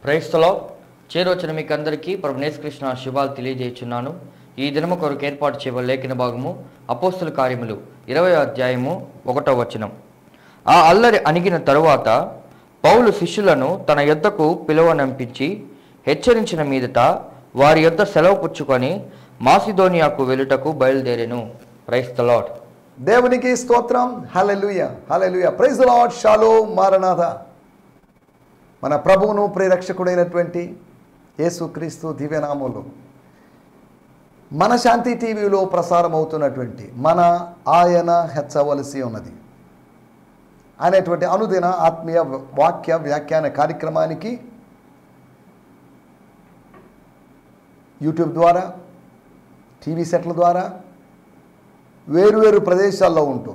క్రైస్తలో చేరొచ్చిన మీకు అందరికీ ప్రభు కృష్ణ శుభాలు తెలియజేస్తున్నాను ఈ దినము కొరకు ఏర్పాటు చేయబడిన లేఖన భాగము అపోస్తుల కార్యములు ఇరవై అధ్యాయము ఒకటో వచనం ఆ అల్లరి అణిగిన తరువాత పౌలు శిష్యులను తన యొద్దకు పిలువనంపించి హెచ్చరించిన మీదట వారి యొద్ద సెలవు పుచ్చుకొని మాసిదోనియాకు వెలుటకు బయలుదేరెను క్రైస్తలాడ్ దేవునికి స్తోత్రం హల్లెలూయ హల్లెలూయ ప్రైజ్ లార్డ్ షాలో మారనాథ మన ప్రభువును ప్రేరక్షకుడైనటువంటి యేసుక్రీస్తు దివ్యనామంలో మన శాంతి టీవీలో ప్రసారం అవుతున్నటువంటి మన ఆయన హెచ్చవలసి ఉన్నది అనేటువంటి అనుదిన ఆత్మీయ వాక్య వ్యాఖ్యాన కార్యక్రమానికి యూట్యూబ్ ద్వారా టీవీ సెట్ల ద్వారా వేరువేరు ప్రదేశాల్లో ఉంటూ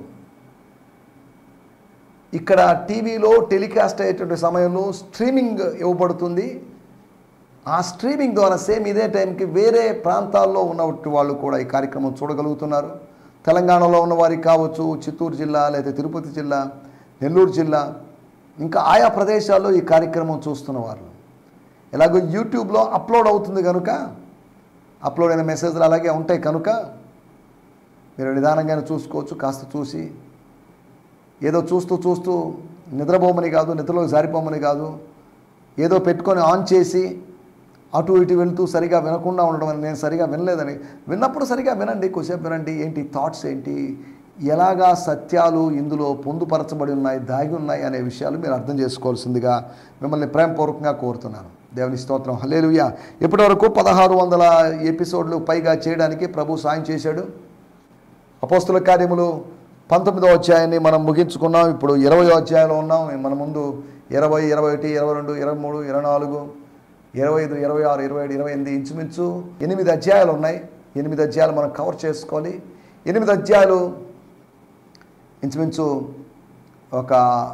ఇక్కడ టీవీలో టెలికాస్ట్ అయ్యేటువంటి సమయంలో స్ట్రీమింగ్ ఇవ్వబడుతుంది ఆ స్ట్రీమింగ్ ద్వారా సేమ్ ఇదే టైంకి వేరే ప్రాంతాల్లో ఉన్నటువంటి వాళ్ళు కూడా ఈ కార్యక్రమం చూడగలుగుతున్నారు తెలంగాణలో ఉన్న వారికి కావచ్చు చిత్తూరు జిల్లా లేదా తిరుపతి జిల్లా నెల్లూరు జిల్లా ఇంకా ఆయా ప్రదేశాల్లో ఈ కార్యక్రమం చూస్తున్న వారు ఎలాగో యూట్యూబ్లో అప్లోడ్ అవుతుంది కనుక అప్లోడ్ అయిన మెసేజ్లు అలాగే ఉంటాయి కనుక మీరు నిదానంగానే చూసుకోవచ్చు కాస్త చూసి ఏదో చూస్తూ చూస్తూ నిద్రపోమని కాదు నిద్రలోకి జారిపోమని కాదు ఏదో పెట్టుకొని ఆన్ చేసి అటు ఇటు వెళ్తూ సరిగా వినకుండా ఉండడం అని నేను సరిగా వినలేదని విన్నప్పుడు సరిగా వినండి కొద్దిసేపు వినండి ఏంటి థాట్స్ ఏంటి ఎలాగా సత్యాలు ఇందులో పొందుపరచబడి ఉన్నాయి దాగి ఉన్నాయి అనే విషయాలు మీరు అర్థం చేసుకోవాల్సిందిగా మిమ్మల్ని ప్రేమపూర్వకంగా కోరుతున్నాను దేవుని స్తోత్రం హలేలుయా ఇప్పటివరకు పదహారు వందల ఎపిసోడ్లు పైగా చేయడానికి ప్రభు సాయం చేశాడు అపోస్తుల కార్యములు పంతొమ్మిదో అధ్యాయాన్ని మనం ముగించుకున్నాం ఇప్పుడు ఇరవై అధ్యాయంలో ఉన్నాం మన ముందు ఇరవై ఇరవై ఒకటి ఇరవై రెండు ఇరవై మూడు ఇరవై నాలుగు ఇరవై ఐదు ఇరవై ఆరు ఇరవై ఏడు ఇరవై ఎనిమిది ఇంచుమించు ఎనిమిది అధ్యాయాలు ఉన్నాయి ఎనిమిది అధ్యాయాలు మనం కవర్ చేసుకోవాలి ఎనిమిది అధ్యాయాలు ఇంచుమించు ఒక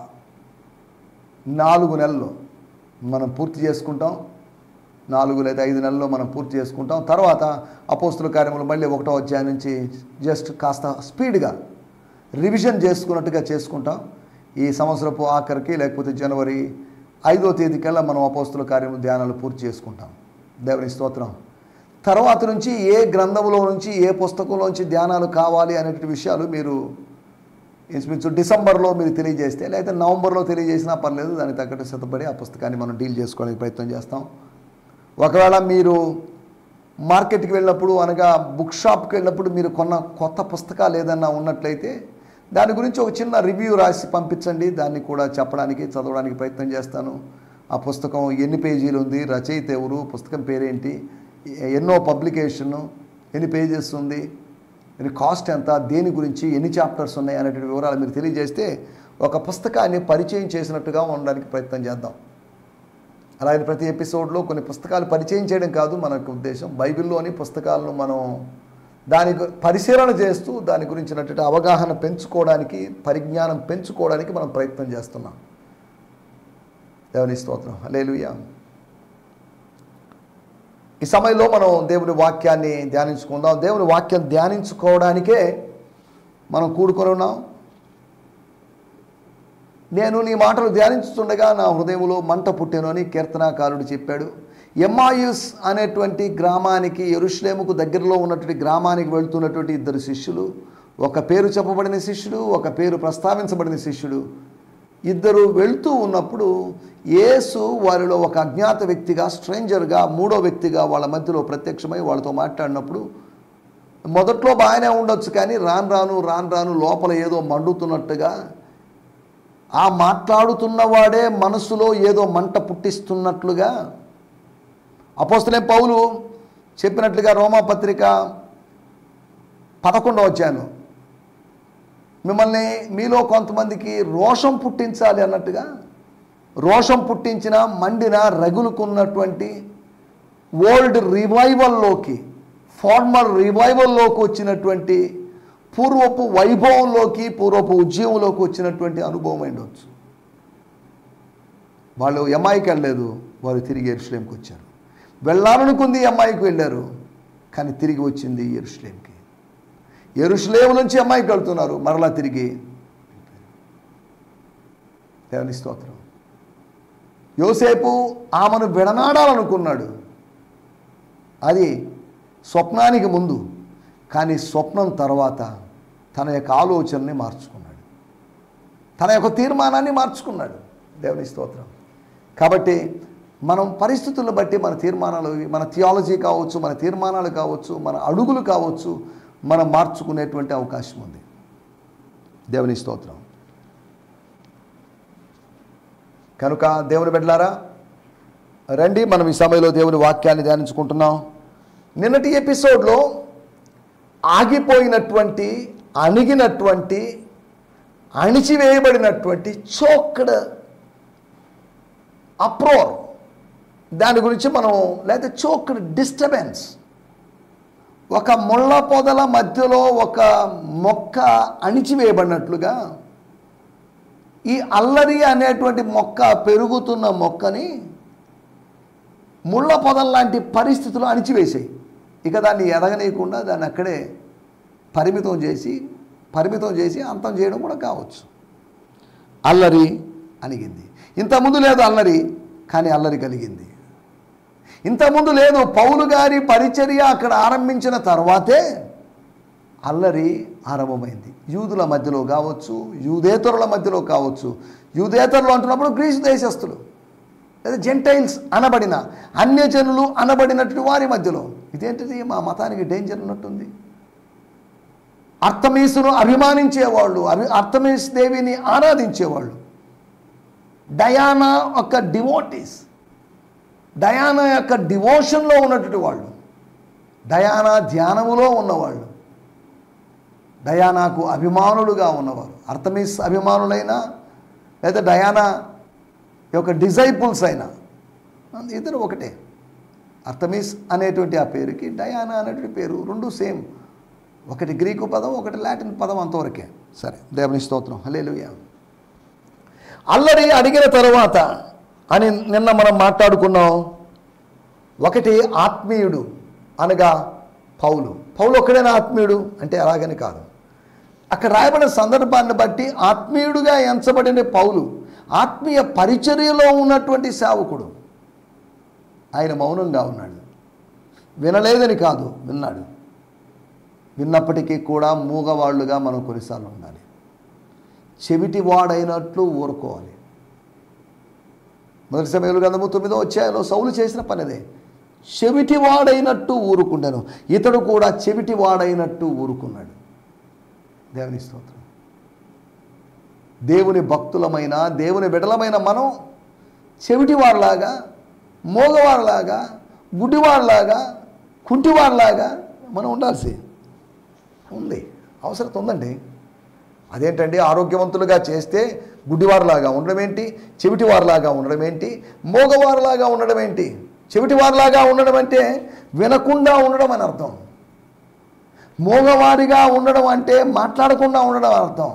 నాలుగు నెలలు మనం పూర్తి చేసుకుంటాం నాలుగు లేదా ఐదు నెలల్లో మనం పూర్తి చేసుకుంటాం తర్వాత అపోస్తుల కార్యములు మళ్ళీ ఒకటో అధ్యాయం నుంచి జస్ట్ కాస్త స్పీడ్గా రివిజన్ చేసుకున్నట్టుగా చేసుకుంటాం ఈ సంవత్సరపు ఆఖరికి లేకపోతే జనవరి ఐదో తేదీకల్లా మనం అపోస్తుల కార్యములు ధ్యానాలు పూర్తి చేసుకుంటాం దేవుని స్తోత్రం తర్వాత నుంచి ఏ గ్రంథంలో నుంచి ఏ పుస్తకంలోంచి ధ్యానాలు కావాలి అనేటువంటి విషయాలు మీరు ఇంచుమించు డిసెంబర్లో మీరు తెలియజేస్తే లేకపోతే నవంబర్లో తెలియజేసినా పర్లేదు దానికి తగ్గట్టు సిద్ధపడి ఆ పుస్తకాన్ని మనం డీల్ చేసుకోవడానికి ప్రయత్నం చేస్తాం ఒకవేళ మీరు మార్కెట్కి వెళ్ళినప్పుడు అనగా బుక్ షాప్కి వెళ్ళినప్పుడు మీరు కొన్న కొత్త పుస్తకాలు ఏదన్నా ఉన్నట్లయితే దాని గురించి ఒక చిన్న రివ్యూ రాసి పంపించండి దాన్ని కూడా చెప్పడానికి చదవడానికి ప్రయత్నం చేస్తాను ఆ పుస్తకం ఎన్ని పేజీలు ఉంది రచయిత ఎవరు పుస్తకం పేరేంటి ఎన్నో పబ్లికేషను ఎన్ని పేజెస్ ఉంది ఇది కాస్ట్ ఎంత దేని గురించి ఎన్ని చాప్టర్స్ ఉన్నాయి అనేటువంటి వివరాలు మీరు తెలియజేస్తే ఒక పుస్తకాన్ని పరిచయం చేసినట్టుగా ఉండడానికి ప్రయత్నం చేద్దాం అలాగే ప్రతి ఎపిసోడ్లో కొన్ని పుస్తకాలు పరిచయం చేయడం కాదు మనకు ఉద్దేశం బైబిల్లోని పుస్తకాలను మనం దాని గు- పరిశీలన చేస్తూ దాని గురించినటువంటి అవగాహన పెంచుకోవడానికి పరిజ్ఞానం పెంచుకోవడానికి మనం ప్రయత్నం చేస్తున్నాం దేవుని స్తోత్రం హల్లెలూయా ఈ సమయంలో మనం దేవుని వాక్యాన్ని ధ్యానించుకుందాం దేవుని వాక్యం ధ్యానించుకోవడానికే మనం కూడుకొని ఉన్నాం నేను నీ మాటలు ధ్యానించుతుండగా నా హృదయంలో మంట పుట్టెను అని కీర్తనాకారుడు చెప్పాడు ఎమ్మాయుస్ అనేటువంటి గ్రామానికి ఎరుషులేముకు దగ్గరలో ఉన్నటువంటి గ్రామానికి వెళ్తున్నటువంటి ఇద్దరు శిష్యులు ఒక పేరు చెప్పబడిన శిష్యుడు ఒక పేరు ప్రస్తావించబడిన శిష్యుడు ఇద్దరు వెళ్తూ ఉన్నప్పుడు యేసు వారిలో ఒక అజ్ఞాత వ్యక్తిగా స్ట్రేంజర్గా మూడో వ్యక్తిగా వాళ్ళ మధ్యలో ప్రత్యక్షమై వాళ్ళతో మాట్లాడినప్పుడు మొదట్లో బాగానే ఉండొచ్చు కానీ రాను రాను రాను రాను లోపల ఏదో మండుతున్నట్టుగా ఆ మాట్లాడుతున్నవాడే మనసులో ఏదో మంట పుట్టిస్తున్నట్లుగా అపోస్తలే పౌలు చెప్పినట్లుగా రోమాపత్రిక పదకొండవ వచ్చాను మిమ్మల్ని మీలో కొంతమందికి రోషం పుట్టించాలి అన్నట్టుగా రోషం పుట్టించిన మండిన రగులుకున్నటువంటి ఓల్డ్ రివైవల్లోకి ఫార్మర్ రివైవల్లోకి వచ్చినటువంటి పూర్వపు వైభవంలోకి పూర్వపు ఉద్యమంలోకి వచ్చినటువంటి అనుభవం ఉండొచ్చు వాళ్ళు ఎమ్మాయికి వెళ్ళలేదు వారు తిరిగి ఎరుషులేంకి వచ్చారు వెళ్ళాలనుకుంది అమ్మాయికి వెళ్ళారు కానీ తిరిగి వచ్చింది ఎరుషులేంకి ఎరుషులేం నుంచి అమ్మాయికి వెళ్తున్నారు మరలా తిరిగి దేవుని స్తోత్రం యోసేపు ఆమెను విడనాడాలనుకున్నాడు అది స్వప్నానికి ముందు కానీ స్వప్నం తర్వాత తన యొక్క ఆలోచనని మార్చుకున్నాడు తన యొక్క తీర్మానాన్ని మార్చుకున్నాడు దేవుని స్తోత్రం కాబట్టి మనం పరిస్థితులను బట్టి మన తీర్మానాలు మన థియాలజీ కావచ్చు మన తీర్మానాలు కావచ్చు మన అడుగులు కావచ్చు మనం మార్చుకునేటువంటి అవకాశం ఉంది దేవుని స్తోత్రం కనుక దేవుని బిడ్డలారా రండి మనం ఈ సమయంలో దేవుని వాక్యాన్ని ధ్యానించుకుంటున్నాం నిన్నటి ఎపిసోడ్లో ఆగిపోయినటువంటి అణిగినటువంటి అణిచివేయబడినటువంటి చోక్డ్ అప్రోర్ దాని గురించి మనం లేదా చోక్డ్ డిస్టర్బెన్స్ ఒక ముళ్ళ పొదల మధ్యలో ఒక మొక్క అణిచివేయబడినట్లుగా ఈ అల్లరి అనేటువంటి మొక్క పెరుగుతున్న మొక్కని ముళ్ళ పొదల లాంటి పరిస్థితులు అణిచివేసాయి ఇక దాన్ని ఎదగనీయకుండా దాన్ని అక్కడే పరిమితం చేసి పరిమితం చేసి అంతం చేయడం కూడా కావచ్చు అల్లరి అణిగింది ఇంతకుముందు లేదు అల్లరి కానీ అల్లరి కలిగింది ఇంతకుముందు లేదు పౌలు గారి పరిచర్య అక్కడ ఆరంభించిన తర్వాతే అల్లరి ఆరంభమైంది యూదుల మధ్యలో కావచ్చు యూదేతరుల మధ్యలో కావచ్చు యూదేతరులు అంటున్నప్పుడు గ్రీసు దేశస్తులు లేదా జెంటైల్స్ అనబడిన అన్యజనులు అనబడినట్టు వారి మధ్యలో ఇదేంటిది మా మతానికి డేంజర్ ఉన్నట్టుంది అర్థమీసును అభిమానించేవాళ్ళు అభి అర్థమీస్ దేవిని ఆరాధించేవాళ్ళు డయానా యొక్క డివోటీస్ డయానా యొక్క డివోషన్లో ఉన్నటువంటి వాళ్ళు డయానా ధ్యానములో ఉన్నవాళ్ళు డయానాకు అభిమానులుగా ఉన్నవారు అర్థమీస్ అభిమానులైనా లేదా డయానా యొక్క డిజైపుల్స్ అయినా ఇద్దరు ఒకటే అర్థమీస్ అనేటువంటి ఆ పేరుకి డయానా అనేటువంటి పేరు రెండు సేమ్ ఒకటి గ్రీకు పదం ఒకటి లాటిన్ పదం అంతవరకే సరే దేవుని స్తోత్రం హల్లెలూయా అల్లరి అడిగిన తర్వాత అని నిన్న మనం మాట్లాడుకున్నాం ఒకటి ఆత్మీయుడు అనగా పౌలు పౌలు ఒక్కడైనా ఆత్మీయుడు అంటే అలాగని కాదు అక్కడ రాయబడిన సందర్భాన్ని బట్టి ఆత్మీయుడుగా ఎంచబడిన పౌలు ఆత్మీయ పరిచర్యలో ఉన్నటువంటి సేవకుడు ఆయన మౌనంగా ఉన్నాడు వినలేదని కాదు విన్నాడు విన్నప్పటికీ కూడా మూగవాళ్ళుగా మనం కొన్నిసార్లు ఉండాలి చెవిటివాడైనట్లు ఊరుకోవాలి మొదటి సమయంలో గ్రంథము తొమ్మిదో అధ్యాయంలో సౌలు చేసిన పనిదే చెవిటివాడైనట్టు ఊరుకున్నాను ఇతడు కూడా చెవిటివాడైనట్టు ఊరుకున్నాడు దేవుని స్తోత్రం దేవుని భక్తులమైన దేవుని బిడలమైన మనం చెవిటివారిలాగా మోగవారిలాగా గుడ్డివారిలాగా కుంటివారిలాగా మనం ఉండాల్సి ఉంది అవసరం ఉందండి అదేంటండి ఆరోగ్యవంతులుగా చేస్తే గుడ్డివారిలాగా ఉండడం ఏంటి చెవిటివారిలాగా ఉండడం ఏంటి మోగవారిలాగా ఉండడం ఏంటి చెవిటివారిలాగా ఉండడం అంటే వినకుండా ఉండడం అని అర్థం మోగవారిగా ఉండడం అంటే మాట్లాడకుండా ఉండడం అని అర్థం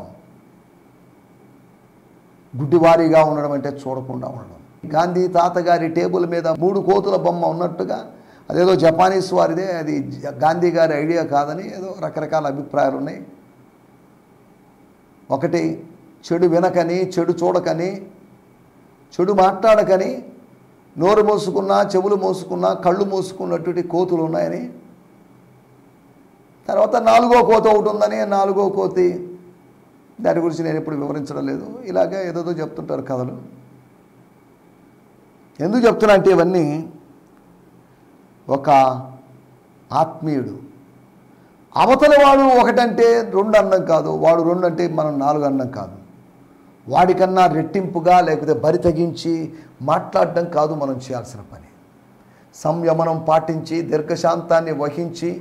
గుడ్డివారిగా ఉండడం అంటే చూడకుండా ఉండడం గాంధీ తాతగారి టేబుల్ మీద మూడు కోతుల బొమ్మ ఉన్నట్టుగా అదేదో జపానీస్ వారిదే అది జ- గాంధీ గారి ఐడియా కాదని ఏదో రకరకాల అభిప్రాయాలు ఉన్నాయి ఒకటి చెడు వినకని చెడు చూడకని చెడు మాట్లాడకని నోరు మోసుకున్నా చెవులు మోసుకున్నా కళ్ళు మోసుకున్నటువంటి కోతులు ఉన్నాయని తర్వాత నాలుగో కోత ఒకటి ఉందని నాలుగో కోతి దాని గురించి నేను ఎప్పుడు వివరించడం లేదు ఇలాగే ఏదేదో చెప్తుంటారు కథలు ఎందుకు చెప్తున్నా అంటే ఇవన్నీ ఒక ఆత్మీయుడు అవతల వాడు ఒకటంటే రెండు అన్నం కాదు వాడు రెండు అంటే మనం నాలుగు అన్నం కాదు వాడికన్నా రెట్టింపుగా లేకపోతే బరి తగించి మాట్లాడడం కాదు మనం చేయాల్సిన పని సంయమనం పాటించి దీర్ఘశాంతాన్ని వహించి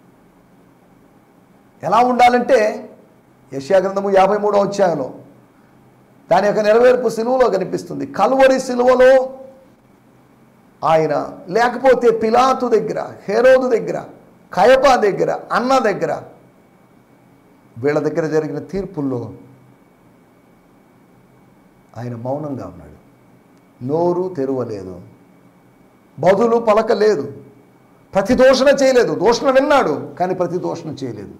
ఎలా ఉండాలంటే యశాగ్రంథము యాభై మూడో అధ్యాయంలో దాని యొక్క నెరవేర్పు సిలువలో కనిపిస్తుంది కలువరి సిలువలో ఆయన లేకపోతే పిలాతు దగ్గర హేరోదు దగ్గర కయపా దగ్గర అన్న దగ్గర వీళ్ళ దగ్గర జరిగిన తీర్పుల్లో ఆయన మౌనంగా ఉన్నాడు నోరు తెరవలేదు బదులు పలకలేదు ప్రతిదోషణ చేయలేదు దోషణ విన్నాడు కానీ ప్రతిదోషణ చేయలేదు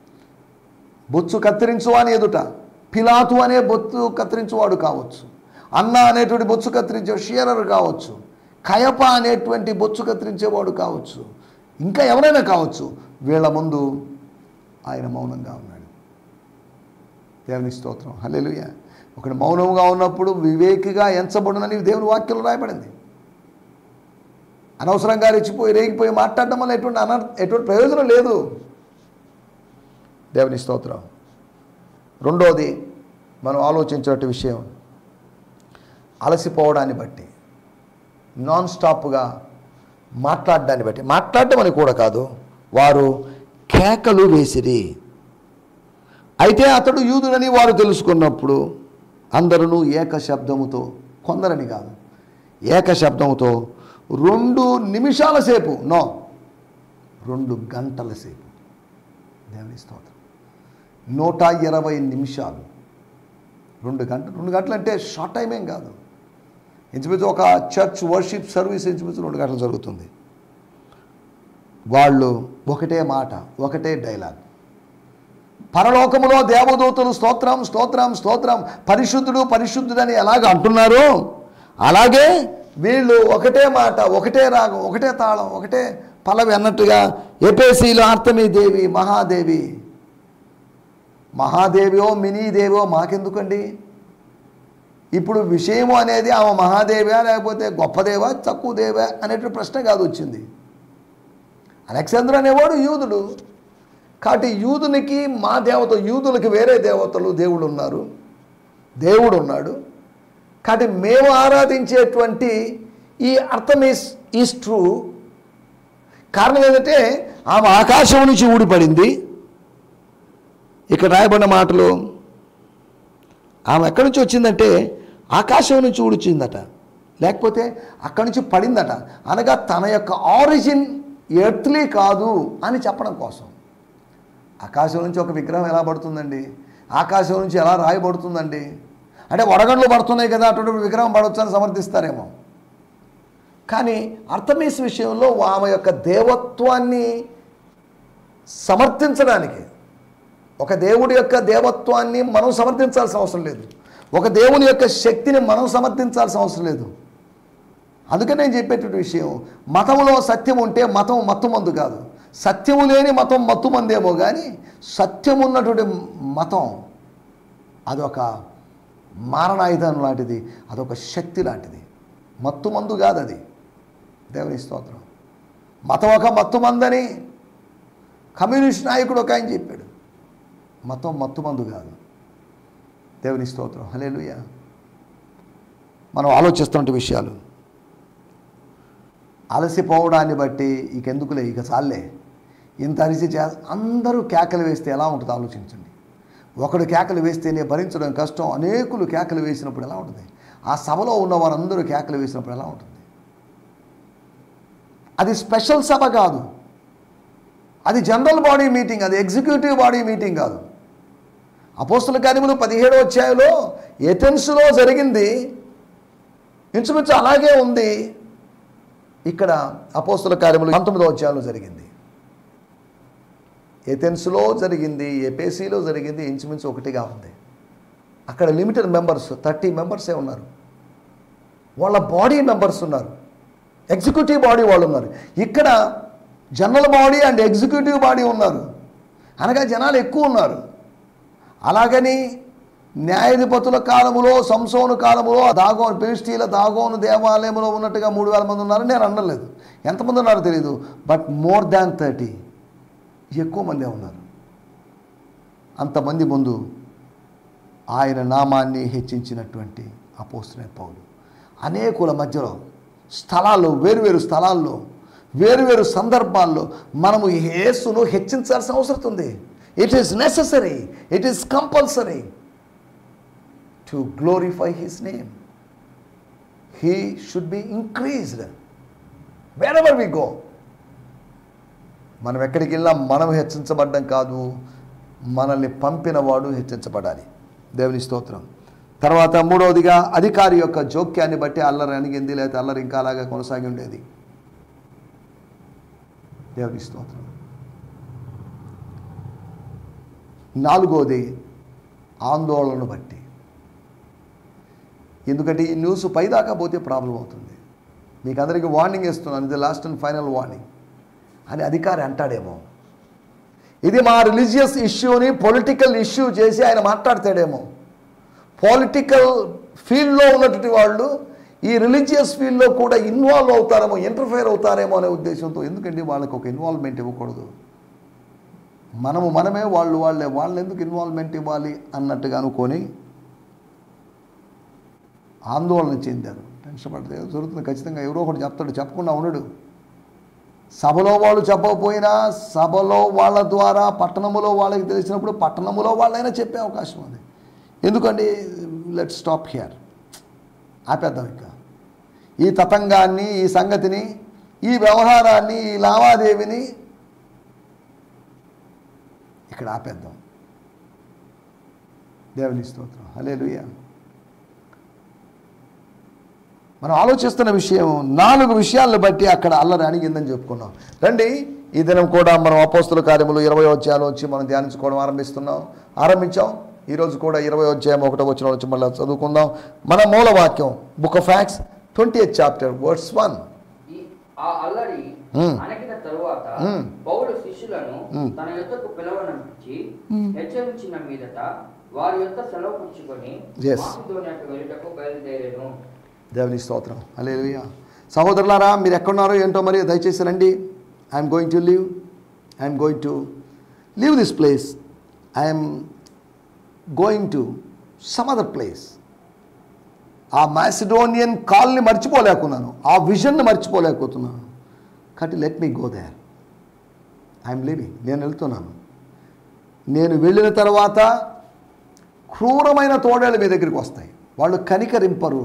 బొచ్చు కత్తిరించు అని ఎదుట పిలాతు అనే బొత్తు కత్తిరించువాడు కావచ్చు అన్న అనేటువంటి బొచ్చు కత్తిరించే షీరర్ కావచ్చు కయప అనేటువంటి బొచ్చు కత్తిరించేవాడు కావచ్చు ఇంకా ఎవరైనా కావచ్చు వీళ్ళ ముందు ఆయన మౌనంగా ఉన్నాడు దేవుని స్తోత్రం హల్లెలూయ ఒకడు మౌనంగా ఉన్నప్పుడు వివేకిగా ఎంచబడునని దేవుని వాక్యంలో రాయబడింది అనవసరంగా రెచ్చిపోయి రేగిపోయి మాట్లాడడం వల్ల ఎటువంటి అన ఎటువంటి ప్రయోజనం లేదు దేవుని స్తోత్రం రెండోది మనం ఆలోచించే విషయం అలసిపోవడాన్ని బట్టి నాన్ స్టాప్గా మాట్లాడడాన్ని బట్టి మాట్లాడడం అని కూడా కాదు వారు కేకలు వేసిరి అయితే అతడు యూదుడని వారు తెలుసుకున్నప్పుడు అందరూ ఏక శబ్దముతో కొందరని కాదు ఏక శబ్దముతో రెండు నిమిషాల సేపు నో రెండు గంటల సేపు దేవుని స్తోత్రం నూట ఇరవై నిమిషాలు రెండు గంటలు రెండు గంటలు అంటే షార్ట్ టైం ఏం కాదు ఇంచుమించు ఒక చర్చ్ వర్షిప్ సర్వీస్ ఇంచుమించు రెండు గంటలు జరుగుతుంది వాళ్ళు ఒకటే మాట ఒకటే డైలాగ్ పరలోకములో దేవదూతలు స్తోత్రం స్తోత్రం స్తోత్రం పరిశుద్ధుడు పరిశుద్ధుడని ఎలాగ అంటున్నారో అలాగే వీళ్ళు ఒకటే మాట ఒకటే రాగం ఒకటే తాళం ఒకటే పల్లవి అన్నట్టుగా ఎపేసీలు ఆర్తమీ దేవి మహాదేవి మహాదేవియో మినీదేవో మాకెందుకండి ఇప్పుడు విషయము అనేది ఆమె మహాదేవా లేకపోతే గొప్పదేవా తక్కువ దేవా అనేటువంటి ప్రశ్న కాదు వచ్చింది అలెగ్జాండర్ అనేవాడు యూదుడు కాబట్టి యూదునికి మా దేవత యూదులకి వేరే దేవతలు దేవుడు ఉన్నారు దేవుడు ఉన్నాడు కాబట్టి మేము ఆరాధించేటువంటి ఈ అర్థం ఈస్ ఈస్ ట్రూ కారణం ఏంటంటే ఆమె ఆకాశం నుంచి ఊడిపడింది ఇక్కడ రాయబడిన మాటలు ఆమె ఎక్కడి నుంచి వచ్చిందంటే ఆకాశం నుంచి ఊడిచిందట లేకపోతే అక్కడి నుంచి పడిందట అనగా తన యొక్క ఆరిజిన్ ఎర్త్లీ కాదు అని చెప్పడం కోసం ఆకాశం నుంచి ఒక విగ్రహం ఎలా పడుతుందండి ఆకాశం నుంచి ఎలా రాయబడుతుందండి అంటే వడగండ్లు పడుతున్నాయి కదా అటువంటి విగ్రహం పడవచ్చు అని సమర్థిస్తారేమో కానీ అర్థమేస్ విషయంలో ఆమె యొక్క దేవత్వాన్ని సమర్థించడానికి ఒక దేవుడి యొక్క దేవత్వాన్ని మనం సమర్థించాల్సిన అవసరం లేదు ఒక దేవుని యొక్క శక్తిని మనం సమర్థించాల్సిన అవసరం లేదు అందుకని నేను చెప్పేటువంటి విషయం మతంలో సత్యం ఉంటే మతం మత్తుమందు కాదు సత్యము లేని మతం మత్తుమందేమో కానీ సత్యం ఉన్నటువంటి మతం అదొక మారణాయుధం లాంటిది అదొక శక్తి లాంటిది మత్తుమందు కాదు అది దేవుని స్తోత్రం మతం ఒక మత్తుమందని కమ్యూనిస్ట్ నాయకుడు ఒక ఆయన చెప్పాడు మతం మత్తుమందు కాదు దేవుని స్తోత్రం హలేలుయ మనం ఆలోచిస్తున్న విషయాలు అలసిపోవడాన్ని బట్టి ఇక ఎందుకులే ఇక చాలే ఇంత అరిసి చే అందరూ కేకలు వేస్తే ఎలా ఉంటుందో ఆలోచించండి ఒకడు కేకలు వేస్తేనే భరించడం కష్టం అనేకులు కేకలు వేసినప్పుడు ఎలా ఉంటుంది ఆ సభలో ఉన్న వారందరూ కేకలు వేసినప్పుడు ఎలా ఉంటుంది అది స్పెషల్ సభ కాదు అది జనరల్ బాడీ మీటింగ్ అది ఎగ్జిక్యూటివ్ బాడీ మీటింగ్ కాదు అపోస్తుల కార్యములు పదిహేడో అధ్యాయంలో ఎథెన్స్లో జరిగింది ఇంచుమించు అలాగే ఉంది ఇక్కడ అపోస్తుల కార్యములు పంతొమ్మిదో అధ్యాయంలో జరిగింది ఎథెన్స్లో జరిగింది ఎపేసీలో జరిగింది ఇంచుమించు ఒకటిగా ఉంది అక్కడ లిమిటెడ్ మెంబర్స్ థర్టీ మెంబర్సే ఉన్నారు వాళ్ళ బాడీ మెంబర్స్ ఉన్నారు ఎగ్జిక్యూటివ్ బాడీ వాళ్ళు ఉన్నారు ఇక్కడ general body and executive body ఉన్నారు అనగా జనాలు ఎక్కువ ఉన్నారు అలాగని న్యాయాధిపతుల కాలములో సంసోను కాలములో దాగోను పిలిస్టీల దాగోను దేవాలయంలో ఉన్నట్టుగా మూడు వేల మంది ఉన్నారు నేను అనలేదు ఎంతమంది ఉన్నారో తెలియదు బట్ మోర్ దాన్ థర్టీ ఎక్కువ మందే ఉన్నారు అంతమంది ముందు ఆయన నామాన్ని హెచ్చించినటువంటి అపోస్తున్న పౌలు అనేకుల మధ్యలో స్థలాల్లో వేరువేరు స్థలాల్లో వేరువేరు సందర్భాల్లో మనము యేసును హెచ్చించాల్సిన అవసరం ఉంది it is necessary it is compulsory to glorify his name he should be increased wherever we go మనం ఎక్కడికి వెళ్ళినా మనం హెచ్చించబడ్డం కాదు మనల్ని పంపిన వాడు హెచ్చించబడాలి దేవుని స్తోత్రం తర్వాత మూడవదిగా అధికారి యొక్క జోక్యాన్ని బట్టి అల్లరి అణిగింది లేకపోతే అల్లరి ఇంకా అలాగే కొనసాగి ఉండేది దేవుని స్తోత్రం నాలుగోది ఆందోళన బట్టి ఎందుకంటే ఈ న్యూస్ పైదాకా పోతే ప్రాబ్లం అవుతుంది మీకు అందరికీ వార్నింగ్ ఇస్తున్నాను ఇది లాస్ట్ అండ్ ఫైనల్ వార్నింగ్ అని అధికారి అంటాడేమో ఇది మా రిలీజియస్ ఇష్యూని పొలిటికల్ ఇష్యూ చేసి ఆయన మాట్లాడతాడేమో పొలిటికల్ ఫీల్డ్లో ఉన్నటువంటి వాళ్ళు ఈ రిలీజియస్ ఫీల్డ్లో కూడా ఇన్వాల్వ్ అవుతారేమో ఇంటర్ఫేర్ అవుతారేమో అనే ఉద్దేశంతో ఎందుకంటే వాళ్ళకి ఒక ఇన్వాల్వ్మెంట్ ఇవ్వకూడదు మనము మనమే వాళ్ళు వాళ్ళే వాళ్ళు ఎందుకు ఇన్వాల్వ్మెంట్ ఇవ్వాలి అన్నట్టుగా అనుకొని ఆందోళన చెందారు టెన్షన్ పడితే ఏదో జరుగుతుంది ఖచ్చితంగా ఎవరో ఒకటి చెప్తాడు చెప్పకుండా ఉండడు సభలో వాళ్ళు చెప్పకపోయినా సభలో వాళ్ళ ద్వారా పట్టణములో వాళ్ళకి తెలిసినప్పుడు పట్టణములో వాళ్ళైనా చెప్పే అవకాశం ఉంది ఎందుకంటే లెట్ స్టాప్ హియర్ ఆపేద్దాం ఇక ఈ తతంగాన్ని ఈ సంగతిని ఈ వ్యవహారాన్ని ఈ లావాదేవీని ఇక్కడ ఆపేద్దాం దేవుని స్తోత్రం హలే మనం ఆలోచిస్తున్న విషయం నాలుగు విషయాలను బట్టి అక్కడ అల్లరి అణిగిందని చెప్పుకున్నాం రండి ఈ దినం కూడా మనం అపోస్తుల కార్యములు ఇరవై అధ్యాయాలు వచ్చి మనం ధ్యానించుకోవడం ఆరంభిస్తున్నాం ఆరంభించాం ఈరోజు కూడా ఇరవై అధ్యాయం ఒకటో వచ్చిన వచ్చి మళ్ళీ చదువుకుందాం మన మూల వాక్యం బుక్ ఆఫ్ ఫ్యాక్స్ twenty eighth chapter verse one ఈ ఆ అల్లరి మ్మ్. అణగిన తరువాత మ్మ్. పౌలు శిష్యులను మ్మ్. తన యొద్దకు పిలవనంపించి హెచ్చరించిన మీదట వారి యొక్క సెలవు పుచ్చుకొని Yes. మాసిదోనియాకు వెళ్ళుటకు బయలుదేరాను దేవుని స్తోత్రం అలేలుయ సహోదరులారా మీరు ఎక్కడున్నారో ఏంటో మరి దయచేసి రండి I'm going to leave I'm going to leave this place I'm going to some other place ఆ మ్యాసిడోనియన్ కాల్ని మర్చిపోలేకున్నాను ఆ విజన్ని మర్చిపోలేకపోతున్నాను కాబట్టి let me go there I'm leaving నేను వెళ్తున్నాను నేను వెళ్ళిన తర్వాత క్రూరమైన తోడేళ్ళు మీ దగ్గరికి వస్తాయి వాళ్ళు కనికరింపరు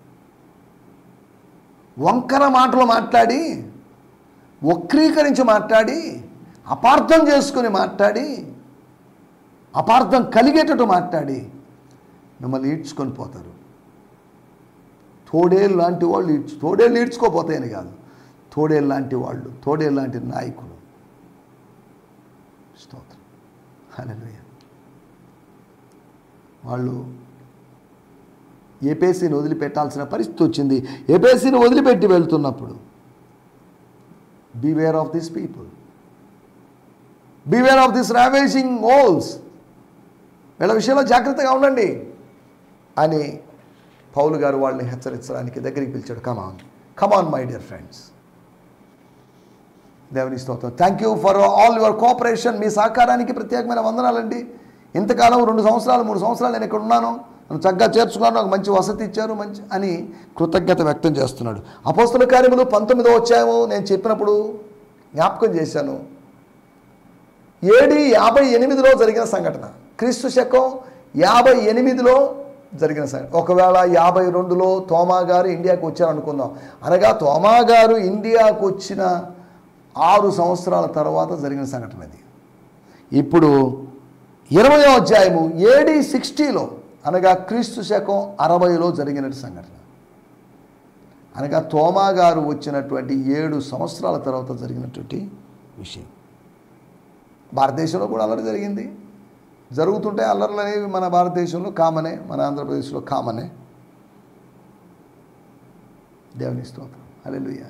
వంకర మాటలు మాట్లాడి వక్రీకరించి మాట్లాడి అపార్థం చేసుకుని మాట్లాడి అపార్థం కలిగేటట్టు మాట్లాడి మిమ్మల్ని ఈడ్చుకొని పోతారు తోడేలు లాంటి వాళ్ళు ఈడ్చు తోడేళ్ళు ఈడ్చుకోపోతాయని కాదు తోడేలు లాంటి వాళ్ళు తోడేలు లాంటి నాయకులు స్తోత్రం హల్లెలూయా వాళ్ళు ఏపీసీని వదిలిపెట్టాల్సిన పరిస్థితి వచ్చింది ఏపీసీని వదిలిపెట్టి వెళ్తున్నప్పుడు beware of this people beware of this ravaging wolves వీళ్ళ విషయంలో జాగ్రత్తగా ఉండండి అని పౌలు గారు వాళ్ళని హెచ్చరించడానికి దగ్గరికి పిలిచాడు come on come on my dear friends దేవుని స్తోత్రం thank you for all your cooperation మీ సహకారానికి ప్రత్యేకమైన వందనాలండి ఇంతకాలం రెండు సంవత్సరాలు మూడు సంవత్సరాలు నేను ఇక్కడ ఉన్నాను నన్ను చక్కగా చేర్చుకున్నాను నాకు మంచి వసతి ఇచ్చారు మంచి అని కృతజ్ఞత వ్యక్తం చేస్తున్నాడు అపోస్తుల కార్యములు పంతొమ్మిదో వచ్చాము నేను చెప్పినప్పుడు జ్ఞాపకం చేశాను ఏడి యాభై ఎనిమిదిలో జరిగిన సంఘటన క్రీస్తు శకం యాభై ఎనిమిదిలో జరిగిన సంఘటన ఒకవేళ యాభై రెండులో తోమా గారు ఇండియాకు వచ్చారు అనుకుందాం అనగా తోమా గారు ఇండియాకు వచ్చిన ఆరు సంవత్సరాల తర్వాత జరిగిన సంఘటన ఇది ఇప్పుడు ఇరవయో అధ్యాయము ఏడి సిక్స్టీలో అనగా క్రీస్తు శకం అరవైలో జరిగిన సంఘటన అనగా తోమా గారు వచ్చినటువంటి ఏడు సంవత్సరాల తర్వాత జరిగినటువంటి విషయం భారతదేశంలో కూడా అల్లరి జరిగింది జరుగుతుంటే అల్లర్లు అనేవి మన భారతదేశంలో కామనే మన ఆంధ్రప్రదేశ్లో కామనే దేవుని స్తోత్రం హల్లెలూయా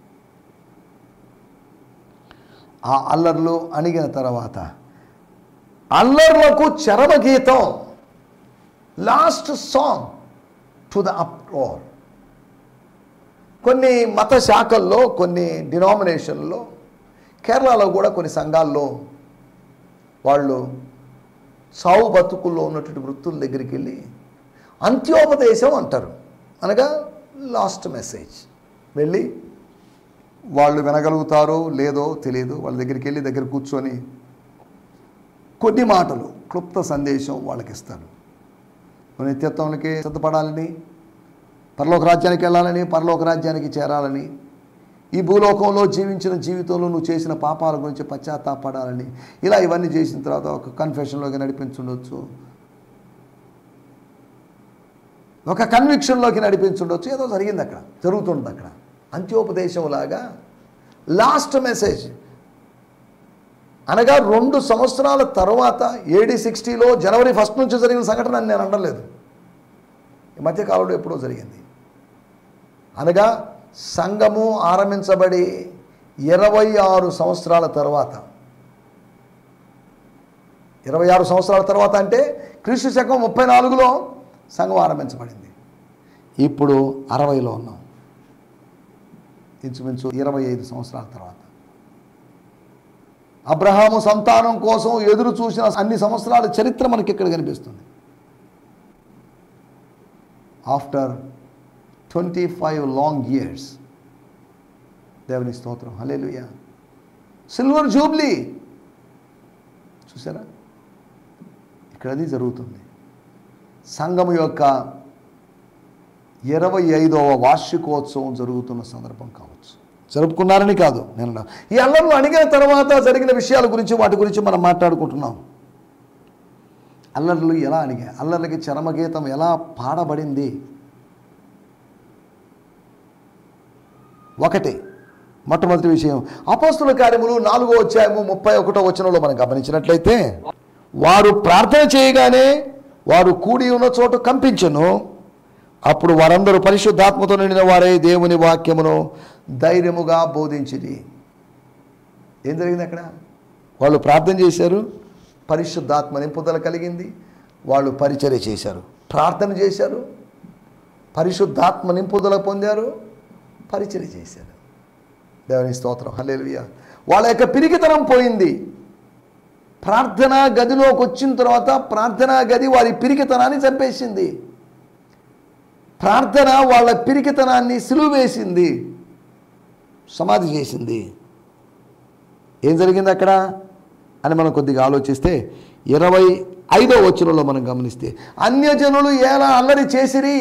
ఆ అల్లర్లు అణిగిన తర్వాత అల్లర్లకు చరమగీతం last song to the uproar కొన్ని మత శాఖల్లో కొన్ని డినామినేషన్లో కేరళలో కూడా కొన్ని సంఘాల్లో వాళ్ళు సావు బతుకుల్లో ఉన్నటువంటి వృత్తుల దగ్గరికి వెళ్ళి అంత్యోపదేశం అంటారు అనగా లాస్ట్ మెసేజ్ వెళ్ళి వాళ్ళు వినగలుగుతారో లేదో తెలియదు వాళ్ళ దగ్గరికి వెళ్ళి దగ్గర కూర్చొని కొన్ని మాటలు క్లుప్త సందేశం వాళ్ళకి ఇస్తారు నువ్వు నిత్యత్వంలోకి సిద్ధపడాలని పరలోక రాజ్యానికి వెళ్ళాలని పరలోక రాజ్యానికి చేరాలని ఈ భూలోకంలో జీవించిన జీవితంలో నువ్వు చేసిన పాపాల గురించి పశ్చాత్తాపడాలని ఇలా ఇవన్నీ చేసిన తర్వాత ఒక కన్ఫెషన్లోకి నడిపించుండొచ్చు ఒక కన్విక్షన్లోకి నడిపించుండొచ్చు ఏదో జరిగింది అక్కడ జరుగుతుంది అక్కడ అంత్యోపదేశం లాగా లాస్ట్ మెసేజ్ అనగా రెండు సంవత్సరాల తర్వాత ఏడీ సిక్స్టీలో జనవరి ఫస్ట్ నుంచి జరిగిన సంఘటన అని నేను అనలేదు ఈ మధ్యకాలంలో ఎప్పుడో జరిగింది అనగా సంఘము ఆరంభించబడి ఇరవై ఆరు సంవత్సరాల తర్వాత ఇరవై ఆరు సంవత్సరాల తర్వాత అంటే క్రీస్తు శకం ముప్పై నాలుగులో సంఘం ఆరంభించబడింది ఇప్పుడు అరవైలో ఉన్నాం ఇంచుమించు ఇరవై ఐదు సంవత్సరాల తర్వాత అబ్రహాము సంతానం కోసం ఎదురు చూసిన అన్ని సంవత్సరాల చరిత్ర మనకి ఇక్కడ కనిపిస్తుంది after twenty five long years దేవుని స్తోత్రం హలేలుయ సిల్వర్ జూబ్లీ చూసారా ఇక్కడ అది జరుగుతుంది సంఘం యొక్క ఇరవై ఐదవ వార్షికోత్సవం జరుగుతున్న సందర్భం కావచ్చు జరుపుకున్నారని కాదు నేను అన్నా. ఈ అల్లర్లు అణిగిన తర్వాత జరిగిన విషయాల గురించి వాటి గురించి మనం మాట్లాడుకుంటున్నాం అల్లర్లు ఎలా అణిగాయి అల్లర్లకి చరమగీతం ఎలా పాడబడింది ఒకటి మొట్టమొదటి విషయం అపోస్తుల కార్యములు నాలుగో అధ్యాయము ముప్పై ఒకటో వచనంలో మనం గమనించినట్లయితే వారు ప్రార్థన చేయగానే వారు కూడి ఉన్న చోట కంపించను అప్పుడు వారందరూ పరిశుద్ధాత్మతో నిండిన వారే దేవుని వాక్యమును ధైర్యముగా బోధించిరి ఏం జరిగింది అక్కడ వాళ్ళు ప్రార్థన చేశారు పరిశుద్ధాత్మ నింపుదల కలిగింది వాళ్ళు పరిచర్య చేశారు ప్రార్థన చేశారు పరిశుద్ధాత్మ నింపుదల పొందారు పరిచర్య చేశారు దేవుని స్తోత్రం హల్లెలూయా వాళ్ళ యొక్క పిరికితనం పోయింది ప్రార్థనా గదిలోకి వచ్చిన తర్వాత ప్రార్థనా గది వారి పిరికితనాన్ని చంపేసింది ప్రార్థన వాళ్ళ పిరికితనాన్ని సిలువ వేసింది సమాధి చేసింది ఏం జరిగింది అక్కడ అని మనం కొద్దిగా ఆలోచిస్తే ఇరవై ఐదో వచనంలో మనం గమనిస్తే అన్యజనులు ఎలా అల్లరి చేసిరి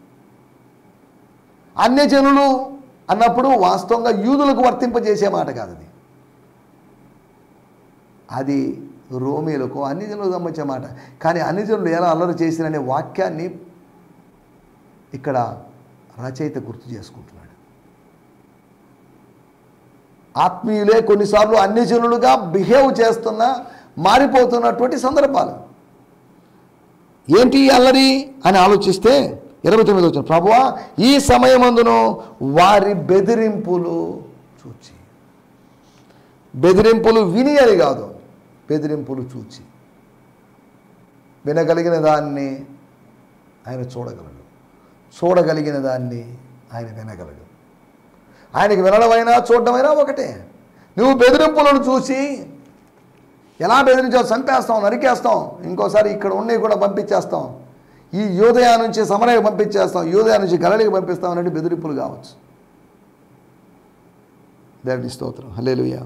అన్యజనులు అన్నప్పుడు వాస్తవంగా యూదులకు వర్తింపజేసే మాట కాదు అది అది రోమీలకు అన్ని జనులకు సంబంధించే మాట కానీ అన్ని జనులు ఎలా అల్లరి చేసిరనే వాక్యాన్ని ఇక్కడ రచయిత గుర్తు చేసుకుంటున్నాడు ఆత్మీయులే కొన్నిసార్లు అన్ని జనులుగా బిహేవ్ చేస్తున్న మారిపోతున్నటువంటి సందర్భాలు ఏంటి ఈ అల్లరి అని ఆలోచిస్తే ఇరవై తొమ్మిది వచ్చిన ప్రభువా ఈ సమయమందును వారి బెదిరింపులు చూచి బెదిరింపులు విని అని కాదు బెదిరింపులు చూచి వినగలిగిన దాన్ని ఆయన చూడగలడు చూడగలిగిన దాన్ని ఆయన వినగలడు ఆయనకి వినడమైనా చూడడమైనా ఒకటే నువ్వు బెదిరింపులను చూసి ఎలా బెదిరించావు చంపేస్తాం నరికేస్తాం ఇంకోసారి ఇక్కడ ఉన్నవి కూడా పంపించేస్తాం ఈ యోదయ నుంచి సమరయ్య పంపించేస్తాం యోదయ నుంచి గలలికి పంపిస్తాం అనేది బెదిరింపులు కావచ్చు దేవుడి స్తోత్రం హల్లెలూయా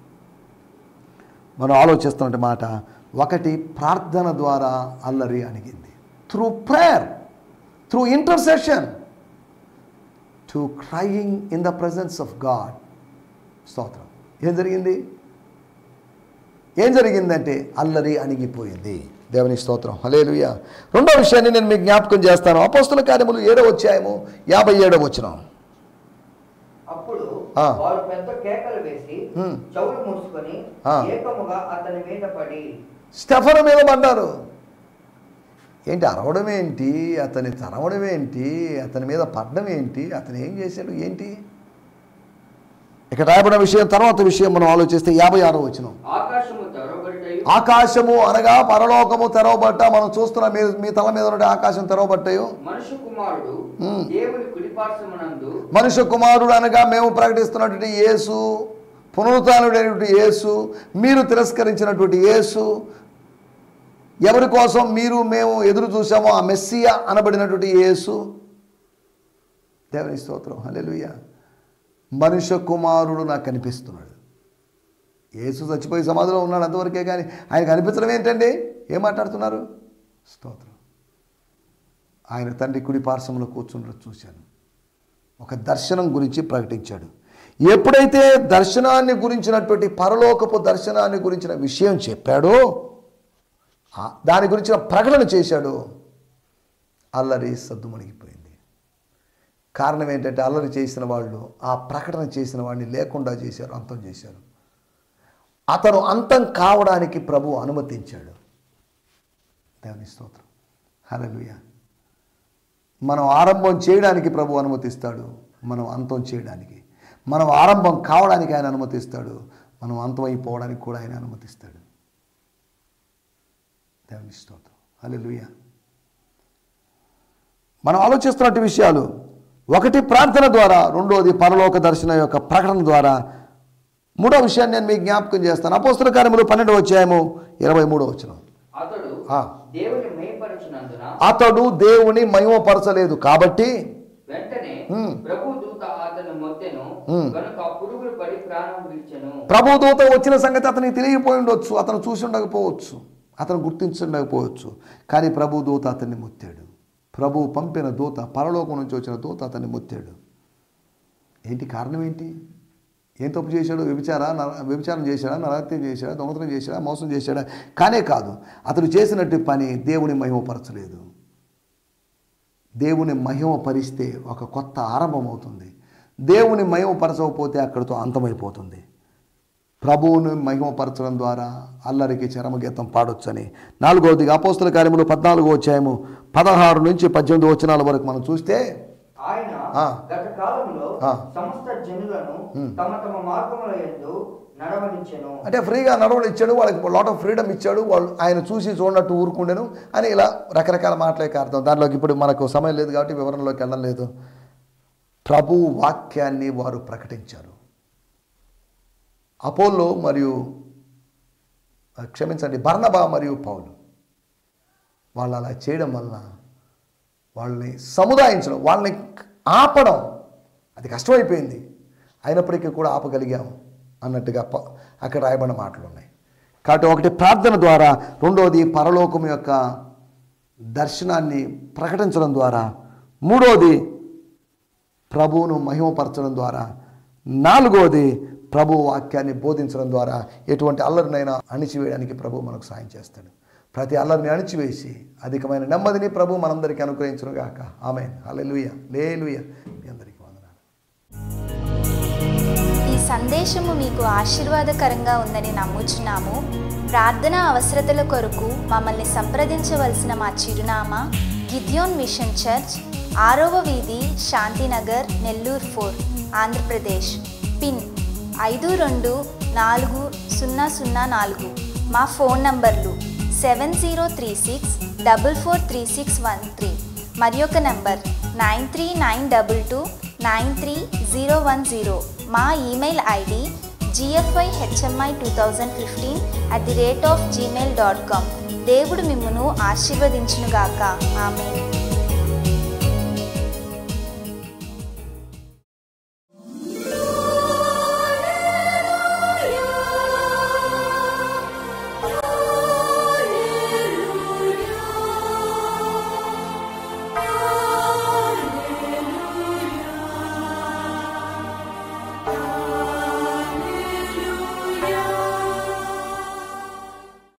మనం ఆలోచిస్తున్న మాట ఒకటి ప్రార్థన ద్వారా అల్లరి అణిగింది through prayer through intercession to crying in the presence of God స్తోత్రం ఏం జరిగింది ఏం జరిగిందంటే అల్లరి అణిగిపోయింది దేవుని స్తోత్రం హలేలుయ రెండో విషయాన్ని నేను మీకు జ్ఞాపకం చేస్తాను అపోస్తుల కార్యములు ఏడో అధ్యాయము యాభై ఏడో వచ్చిన అప్పుడు ఆ. వారు పెద్ద కేకలు వేసి హ్మ్. చెవులు మూసుకొని ఆ. ఏకముగా అతని మీద పడి స్టెఫన్ మీద పడ్డారు ఏంటి అరవడం ఏంటి అతని తరవడం ఏంటి అతని మీద పడ్డం ఏంటి అతను ఏం చేశాడు ఏంటి ఇక్కడ రాయబడిన విషయం తర్వాత విషయం మనం ఆలోచిస్తే యాభై ఆరో వచ్చిన ఆకాశము తెరవబడిటయు ఆకాశము అనగా పరలోకము తెరవబట్ట మనం చూస్తున్న మీ మీ తల మీద ఉన్న ఆకాశం తెరవబట్టాయో మనుష్య కుమారుడు హ్మ్. దేవుని కుడిపార్శ్వమునందు మనుష్య కుమారుడు అనగా మేము ప్రకటిస్తున్నటువంటి యేసు పునరుత్డైనటువంటి యేసు మీరు తిరస్కరించినటువంటి యేసు ఎవరి కోసం మీరు మేము ఎదురు చూసామో ఆ మెస్సియా అనబడినటువంటి యేసు దేవుని స్తోత్రం హల్లెలూయా మనుష్య కుమారుడు నాకు కనిపిస్తున్నాడు యేసు చచ్చిపోయి సమాధిలో ఉన్నాడు అంతవరకే కానీ ఆయన కనిపించడం ఏంటండి ఏం మాట్లాడుతున్నారు స్తోత్రం ఆయన తండ్రి కుడి పార్శ్వంలో కూర్చుండడం చూశాను ఒక దర్శనం గురించి ప్రకటించాడు ఎప్పుడైతే దర్శనాన్ని గురించినటువంటి పరలోకపు దర్శనాన్ని గురించిన విషయం చెప్పాడో ఆ- దాని గురించిన ప్రకటన చేశాడో అల్లరి సద్దుమణిగిపోయింది కారణం ఏంటంటే అల్లరి చేసిన వాళ్ళు ఆ ప్రకటన చేసిన వాడిని లేకుండా చేశారు అంతం చేశారు అతను అంతం కావడానికి ప్రభు అనుమతించాడు దేవుని స్తోత్రం హల్లెలూయా మనం ఆరంభం చేయడానికి ప్రభు అనుమతిస్తాడు మనం అంతం చేయడానికి మనం ఆరంభం కావడానికి ఆయన అనుమతిస్తాడు మనం అంతం అయిపోవడానికి కూడా ఆయన అనుమతిస్తాడు దేవుని స్తోత్రం హల్లెలూయా మనం ఆలోచిస్తున్నట్టు విషయాలు ఒకటి ప్రార్థన ద్వారా రెండోది పరలోక దర్శనం యొక్క ప్రకటన ద్వారా మూడో విషయాన్ని నేను మీకు జ్ఞాపకం చేస్తాను అపోస్తుల కార్యములు పన్నెండవ అధ్యాయము ఇరవై మూడో వచ్చిన అతడు ఆ. దేవుని మేపరచునందున అతడు దేవుని మహిమపరచలేదు కాబట్టి వెంటనే ఉమ్. ప్రభు దూత అతను మొత్తెను ఉమ్. కనుక పురుగులు పడి ప్రాణం విడిచెను ప్రభు దూత వచ్చిన సంగతి అతనికి తెలియపోయి ఉండొచ్చు అతను చూసి ఉండకపోవచ్చు అతను గుర్తించుండకపోవచ్చు కానీ ప్రభు దూత అతన్ని ముత్తాడు ప్రభు పంపిన దూత పరలోకం నుంచి వచ్చిన దూత అతన్ని ముత్తాడు ఏంటి కారణం ఏంటి ఏం తప్పు చేశాడు వ్యభిచార నర- వ్యభిచారం చేశాడా నరహత్య చేశాడా దొంగతనం చేశాడా మోసం చేశాడా కానే కాదు అతడు చేసినట్టు పని దేవుని మహిమపరచలేదు దేవుని మహిమపరిస్తే ఒక కొత్త ఆరంభం అవుతుంది దేవుని మహిమపరచకపోతే అక్కడితో అంతమైపోతుంది ప్రభువుని మహిమపరచడం ద్వారా అల్లరికి చరమగీతం పాడొచ్చని నాలుగవది అపోస్తుల కార్యములు పద్నాలుగో అధ్యాయము పదహారు నుంచి పద్దెనిమిది వచనాల వరకు మనం చూస్తే ఆయన ఆ. గత కాలంలో ఆ. సమస్త జనులను తమ తమ మార్గముల యందు నడవనించెను అంటే ఫ్రీగా నడవడం ఇచ్చాడు వాళ్ళకి లాట్ ఆఫ్ ఫ్రీడమ్ ఇచ్చాడు వాళ్ళు ఆయన చూసి చూడనట్టు ఊరుకుండెను అని ఇలా రకరకాల మాటలకి అర్థం దాంట్లోకి ఇప్పుడు మనకు సమయం లేదు కాబట్టి వివరణలోకి వెళ్ళడం లేదు ప్రభు వాక్యాన్ని వారు ప్రకటించారు అపోల్లో మరియు ఆ, క్షమించండి బర్నబా మరియు పౌలు వాళ్ళు అలా చేయడం వలన వాళ్ళని సముదాయించడం వాళ్ళని ఆపడం అది కష్టమైపోయింది అయినప్పటికీ కూడా ఆపగలిగాం అన్నట్టుగా ప- అక్కడ రాయబడిన మాటలు ఉన్నాయి కాబట్టి ఒకటి ప్రార్థన ద్వారా రెండోది పరలోకం యొక్క దర్శనాన్ని ప్రకటించడం ద్వారా మూడోది ప్రభువును మహిమపరచడం ద్వారా నాలుగోది ప్రభు వాక్యాన్ని బోధించడం ద్వారా ఎటువంటి అల్లరినైనా అణిచివేయడానికి ప్రభు మనకు సాయం చేస్తాడు ప్రతి అల్లరిని అణిచివేసి అధికమైన నెమ్మదిని ప్రభు మనందరికీ అనుగ్రహించను గాక ఆమె అల్లెలుయ లేలుయ మీ అందరికీ వందనాలు ఈ సందేశము మీకు ఆశీర్వాదకరంగా ఉందని నమ్ముచున్నాము ప్రార్థన అవసరతల కొరకు మమ్మల్ని సంప్రదించవలసిన మా చిరునామా గిద్యోన్ మిషన్ చర్చ్ ఆరవ వీధి శాంతినగర్ నెల్లూరు ఫోర్ ఆంధ్రప్రదేశ్ పిన్ ఐదు రెండు నాలుగు సున్నా సున్నా నాలుగు మా ఫోన్ నంబర్లు seven zero three six double four three six one three మరి ఒక number nine three nine double two nine three zero one zero మా email ID GFI HMI two thousand fifteen at the rate of Gmail dot com దేవుడు మిమ్మును ఆశీర్వదించునుగాక ఆమె